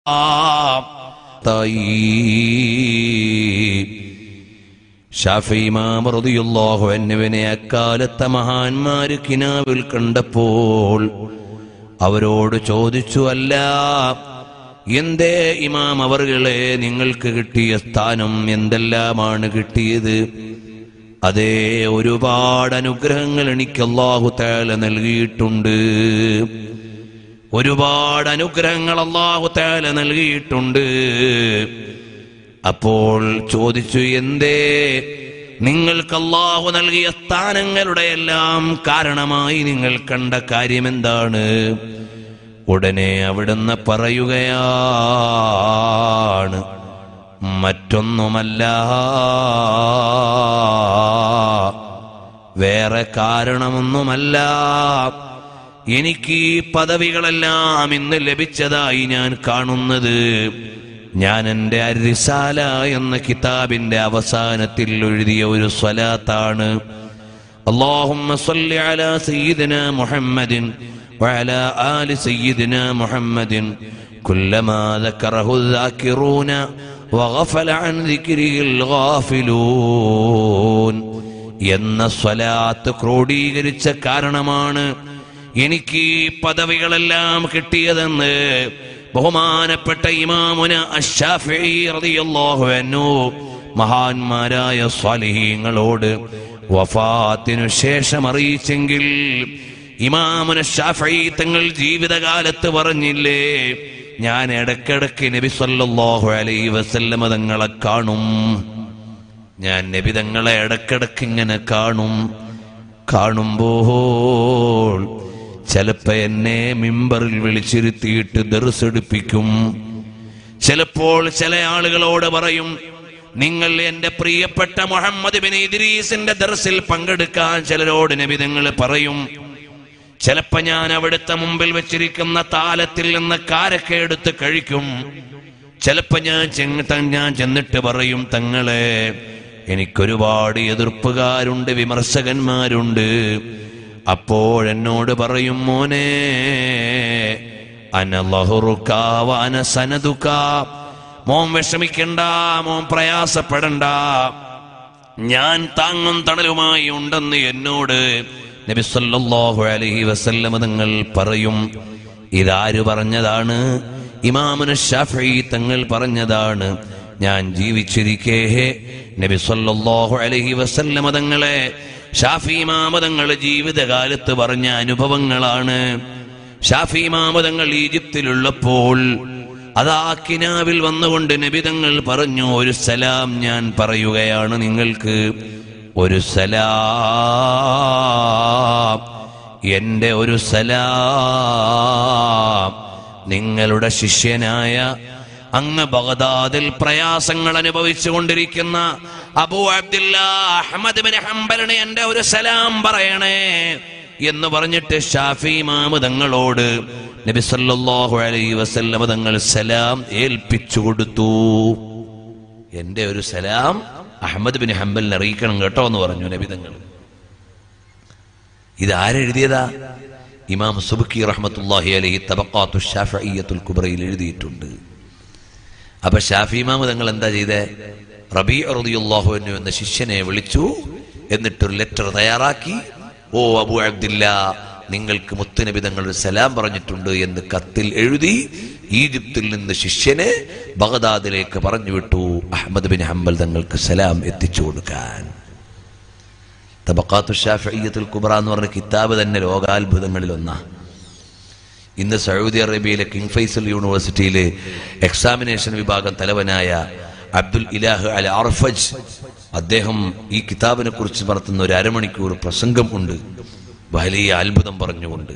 ഷാഫിമാമൃതിയുള്ളാഹു എന്നിവനെ അക്കാലത്തെ മഹാന്മാര് കിനാവിൽ കണ്ടപ്പോൾ അവരോട് ചോദിച്ചു അല്ല എന്തേ ഇമാം അവർകളെ നിങ്ങൾക്ക് കിട്ടിയ സ്ഥാനം എന്തെല്ലാമാണ് കിട്ടിയത് അതേ ഒരുപാട് അനുഗ്രഹങ്ങൾ എനിക്ക് അള്ളാഹു താല നൽകിയിട്ടുണ്ട് ഒരുപാട് അനുഗ്രഹങ്ങൾ അള്ളാഹു താല നൽകിയിട്ടുണ്ട് അപ്പോൾ ചോദിച്ചു എന്തേ നിങ്ങൾക്ക് അള്ളാഹു നൽകിയ സ്ഥാനങ്ങളുടെ എല്ലാം കാരണമായി നിങ്ങൾ കണ്ട കാര്യം എന്താണ് ഉടനെ അവിടുന്ന് പറയുകയാണ് മറ്റൊന്നുമല്ല വേറെ കാരണമൊന്നുമല്ല എനിക്ക് ഈ പദവികളെല്ലാം ഇന്ന് ലഭിച്ചതായി ഞാൻ കാണുന്നത് ഞാൻ എൻ്റെ അരിസാല എന്ന കിതാബിന്റെ അവസാനത്തിൽ എഴുതിയ ഒരു സ്വലാത്താണ് اللهم صل على سيدنا محمد وعلى آل سيدنا محمد كلما ذكره الذاكرون وغفل عن ذكره الغافلون എന്ന സ്വലാത്ത് ക്രോഡീകരിച്ച കാരണമാണ് എനിക്ക് ഈ പദവികളെല്ലാം കിട്ടിയതെന്ന് ബഹുമാനപ്പെട്ട ഇമാമുന അഷ്ഷാഫിഈ റളിയല്ലാഹു അൻഹു മഹാന്മാരായ സ്വാലിഹീങ്ങളോട് വഫാത്തിനു ശേഷം അറിയിച്ചെങ്കിൽ ഇമാമുന ഷാഫി തങ്ങൾ ജീവിതകാലത്ത് പറഞ്ഞില്ലേ ഞാൻ ഇടക്കിടക്ക് നബി സല്ലല്ലാഹു അലൈഹി വസല്ലമ തങ്ങളെ കാണും ഞാൻ നബി തങ്ങളെ ഇടക്കിടക്ക് ഇങ്ങനെ കാണും കാണുമ്പോൾ ചിലപ്പോ എന്നെ മിമ്പറിൽ വിളിച്ചിരുത്തിയിട്ട് ദർസെടുപ്പിക്കും ചിലപ്പോൾ ചില ആളുകളോട് പറയും നിങ്ങൾ എന്റെ പ്രിയപ്പെട്ട മുഹമ്മദ് ബിൻ ഇദ്രീസിന്റെ ദർസിൽ പങ്കെടുക്കാൻ ചിലരോട് നബിതങ്ങൾ പറയും ചിലപ്പോ ഞാൻ അവിടുത്തെ മുമ്പിൽ വെച്ചിരിക്കുന്ന താലത്തിൽ നിന്ന് കാരൊക്കെ എടുത്ത് കഴിക്കും ചിലപ്പോ ഞാൻ ചെന്ന് ത- ഞാൻ ചെന്നിട്ട് പറയും തങ്ങളെ എനിക്കൊരുപാട് എതിർപ്പുകാരുണ്ട് വിമർശകന്മാരുണ്ട് അപ്പോഴെന്നോട് പറയും മോനെ അനലഹുറുക്ക വാന സനതുക്ക മോൻ വിഷമിക്കണ്ട മോൻ പ്രയാസപ്പെടണ്ട ഞാൻ താങ്ങും തണലുമായി ഉണ്ടെന്ന് എന്നോട് നബി സല്ലല്ലാഹു അലൈഹി വസല്ലമ തങ്ങൾ പറയും ഇതാര് പറഞ്ഞതാണ് ഇമാമുന ഷാഫി തങ്ങൾ പറഞ്ഞതാണ് ഞാൻ ജീവിച്ചിരിക്കേ നബി സല്ലല്ലാഹു അലൈഹി വസല്ലമ തങ്ങളെ ഷാഫി ഇമാമതങ്ങൾ ജീവിതകാലത്ത് പറഞ്ഞ അനുഭവങ്ങളാണ് ഷാഫി ഇമാമതങ്ങൾ ഈജിപ്തിലുള്ളപ്പോൾ അതാ കിനാവിൽ വന്നുകൊണ്ട് നബിതങ്ങൾ പറഞ്ഞു ഒരു സലാം ഞാൻ പറയുകയാണ് നിങ്ങൾക്ക് ഒരു സലാം എന്റെ ഒരു സലാം നിങ്ങളുടെ ശിഷ്യനായ അങ്ങ് ബഗദാദിൽ പ്രയാസങ്ങൾ അനുഭവിച്ചു കൊണ്ടിരിക്കുന്ന അബൂ അബ്ദുല്ല അഹമ്മദ് ബിൻ ഹംബലിന് എന്റെ ഒരു സലാം പറയണേ എന്ന് പറഞ്ഞിട്ട് ഷാഫി ഇമാമ് തങ്ങളോട് നബി സല്ലല്ലാഹു അലൈഹി വസല്ലമ തങ്ങൾ സലാം ഏൽപ്പിച്ചു കൊടുത്തു എന്റെ ഒരു സലാം അഹമ്മദ് ബിൻ ഹംബലിനെ അറിയിക്കണം കേട്ടോ എന്ന് പറഞ്ഞു നബി തങ്ങൾ ഇത് ആരെഴുതിയതാ ഇമാം സുബുക്കി റഹ്മത്തുല്ലാഹി അലൈഹി തബക്കാത്തു ഷാഫിയ്യത്തുൽ കുബ്രയിൽ എഴുതിയിട്ടുണ്ട് അപ്പൊ ഷാഫി ഇമാമ് തങ്ങൾ എന്താ ചെയ്തേ റബി റളിയല്ലാഹു അൻഹു എന്ന ശിഷ്യനെ വിളിച്ചു എന്നിട്ടൊരു ലെറ്റർ തയ്യാറാക്കി ഓ അബു അബ്ദില്ല നിങ്ങൾക്ക് മുത്തുനബി തങ്ങൾ ഒരു സലാം പറഞ്ഞിട്ടുണ്ട് എന്ന് കത്തിൽ എഴുതി ഈജിപ്തിൽ നിന്ന് ശിഷ്യനെ ബഗദാദിലേക്ക് പറഞ്ഞു വിട്ടു അഹമ്മദ് ബിൻ ഹംബൽ തങ്ങൾക്ക് സലാം എത്തിച്ചു കൊടുക്കാൻ തബക്കാത്തു ഷാഫിയ്യത്തുൽ കുബ്ര എന്ന് പറഞ്ഞ കിതാബ് തന്നെ ലോകാത്ഭുതങ്ങളിൽ ഒന്നാ ഇന്ന് സൗദി അറേബ്യയിലെ കിങ് ഫൈസൽ യൂണിവേഴ്സിറ്റിയിലെ എക്സാമിനേഷൻ വിഭാഗം തലവനായ അബ്ദുൽ ഇലാഹ് അൽ അർഫജ് അദ്ദേഹം ഈ കിതാബിനെ കുറിച്ച് നടത്തുന്ന ഒരു അരമണിക്കൂർ പ്രസംഗം ഉണ്ട് വലിയ അത്ഭുതം പറഞ്ഞുകൊണ്ട്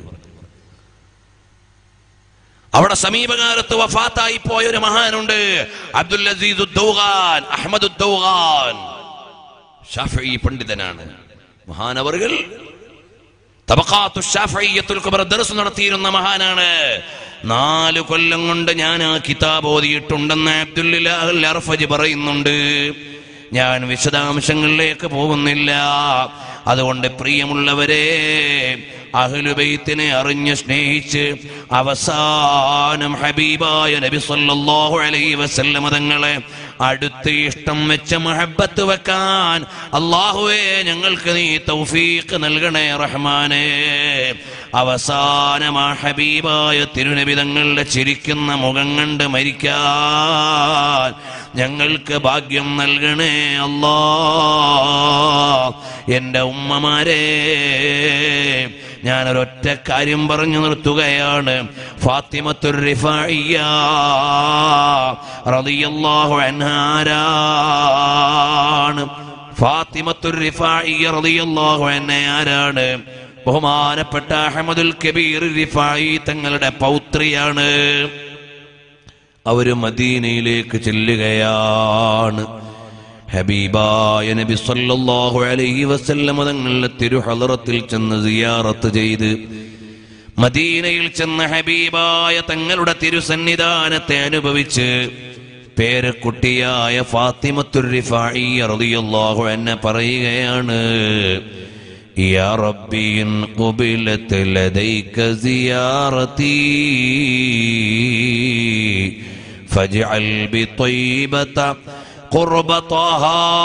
അവിടെ സമീപകാലത്ത് വഫാത്തായി പോയ ഒരു മഹാനുണ്ട് അബ്ദുൽ അസീസ് ഉദ്ദൗഗാൻ അഹമ്മദ് ഉദ്ദൗഗാൻ ഷാഫി പണ്ഡിതനാണ് മഹാനവറുകൾ തബക്കാത്തു ഷാഫിയ്യത്തുൽ കുബ്ര ദർസ് നടത്തിയിരുന്ന മഹാനാണ് നാല് കൊല്ലം കൊണ്ട് ഞാൻ ആ കിതാബ് ഓതിയിട്ടുണ്ടെന്ന് അബ്ദുല്ലാഹ് അർഫജ് പറയുന്നുണ്ട് ഞാൻ വിശദാംശങ്ങളിലേക്ക് പോകുന്നില്ല അതുകൊണ്ട് പ്രിയമുള്ളവരെ അഹ്ലുബൈത്തിനെ അറിഞ്ഞ് സ്നേഹിച്ച് അവസാനം ഹബീബായ നബി സല്ലല്ലാഹു അലൈഹി വസല്ലം തങ്ങളെ അടുത്ത് ഇഷ്ടം വെച്ച മഹബത്ത് വെക്കാൻ അള്ളാഹുവേ ഞങ്ങൾക്ക് നീ തൗഫീഖ് നൽകണേ റഹ്മാനേ അവസാനം ആ ഹബീബായ തിരുനബി തങ്ങളുടെ ചിരിക്കുന്ന മുഖം കണ്ട് മരിക്കാൻ ഞങ്ങൾക്ക് ഭാഗ്യം നൽകണേ അല്ലാ എന്റെ ഉമ്മമാരെ ഞാനൊരൊറ്റ കാര്യം പറഞ്ഞു നിർത്തുകയാണ് ഫാത്തിമത്തുർ റിഫാഇയ്യ റളിയല്ലാഹു അൻഹ ആരാണ് ഫാത്തിമത്തുർ റിഫാഇയ്യ റളിയല്ലാഹു അൻഹ ആരാണ് ബഹുമാനപ്പെട്ട അഹമ്മദുൽ കബീർ റിഫായി തങ്ങളുടെ പൗത്രിയാണ് അവര് മദീനയിലേക്ക് ചെല്ലുകയാണ് ഹബീബായ നബി സല്ലല്ലാഹു അലൈഹി വസല്ലം തങ്ങളുടെ തിരുഹളറത്തിൽ ചെന്ന് സിയാറത്ത് ചെയ്ത് മദീനയിൽ ചെന്ന ഹബീബായ തങ്ങളുടെ തിരുസന്നിധാനത്തെ അനുഭവിച്ച് പേരക്കുട്ടിയായ ഫാത്തിമത്തുർ റിഫായി റളിയല്ലാഹു അൻഹ പറയുകയാണ് يا ربي إن قبلت لديك زيارتي فاجعل بطيبة قرب طه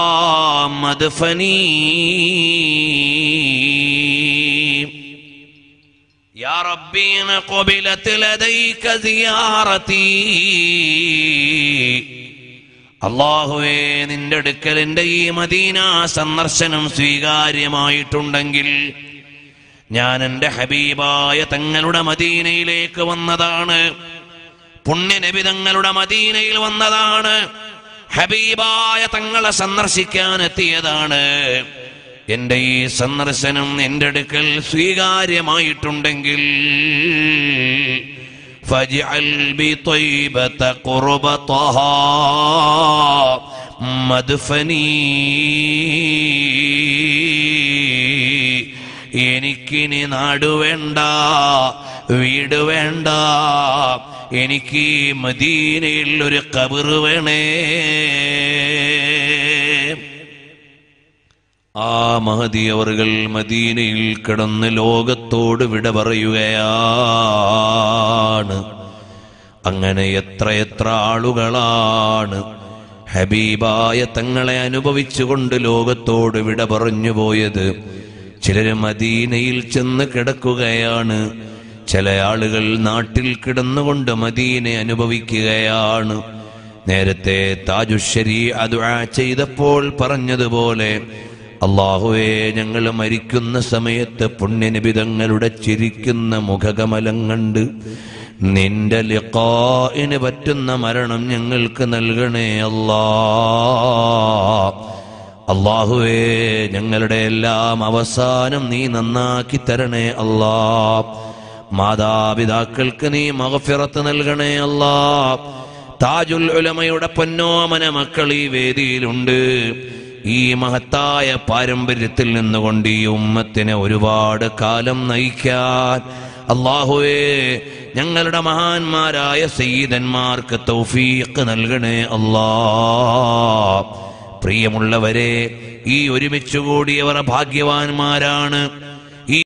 مدفني يا ربي إن قبلت لديك زيارتي അള്ളാഹുവേ നിന്റെ അടുക്കൽ എന്റെ ഈ മദീന സന്ദർശനം സ്വീകാര്യമായിട്ടുണ്ടെങ്കിൽ ഞാൻ എന്റെ ഹബീബായ തങ്ങളുടെ മദീനയിലേക്ക് വന്നതാണ് പുണ്യനബി തങ്ങളുടെ മദീനയിൽ വന്നതാണ് ഹബീബായ തങ്ങളെ സന്ദർശിക്കാൻ എത്തിയതാണ് എന്റെ ഈ സന്ദർശനം എന്റെ അടുക്കൽ സ്വീകാര്യമായിട്ടുണ്ടെങ്കിൽ فاجعل بطيبة قرب طه مدفني എനിക്കിനി നാട് വേണ്ട വീട് വേണ്ട എനിക്ക് ഈ മദീനയിൽ ഒരു കബറ് വേണേ ആ മഹതി അവർകൾ മദീനയിൽ കിടന്ന് ലോകത്തോട് വിട പറയുകയാണ് അങ്ങനെ എത്രയെത്ര ആളുകളാണ് ഹബീബായ തങ്ങളെ അനുഭവിച്ചുകൊണ്ട് ലോകത്തോട് വിട പറഞ്ഞു പോയത് ചിലര് മദീനയിൽ ചെന്ന് കിടക്കുകയാണ് ചില ആളുകൾ നാട്ടിൽ കിടന്നുകൊണ്ട് മദീനെ അനുഭവിക്കുകയാണ് നേരത്തെ താജുശ്ശരി അതുആ ചെയ്തപ്പോൾ പറഞ്ഞതുപോലെ അള്ളാഹുവെ ഞങ്ങൾ മരിക്കുന്ന സമയത്ത് പുണ്യനിബിതങ്ങളുടെ ചിരിക്കുന്ന മുഖകമലം കണ്ട് നിന്റെ ലിഖായിന് പറ്റുന്ന മരണം ഞങ്ങൾക്ക് നൽകണേ അല്ലാ അള്ളാഹുവേ ഞങ്ങളുടെ എല്ലാം അവസാനം നീ നന്നാക്കി തരണേ അല്ലാ മാതാപിതാക്കൾക്ക് നീ മകഫിറത്ത് നൽകണേ അല്ലാ താജുൽ ഉലമയുടെ പൊന്നോമന മക്കൾ ഈ വേദിയിലുണ്ട് ഈ മഹത്തായ പാരമ്പര്യത്തിൽ നിന്നുകൊണ്ട് ഈ ഉമ്മത്തിനെ ഒരുപാട് കാലം നയിക്കാൻ അള്ളാഹുവേ ഞങ്ങളുടെ മഹാന്മാരായ സയ്യിദന്മാർക്ക് തൗഫീഖ് നൽകണേ അല്ലാ പ്രിയമുള്ളവരെ ഈ ഒരുമിച്ച് കൂടിയവർ ഭാഗ്യവാന്മാരാണ്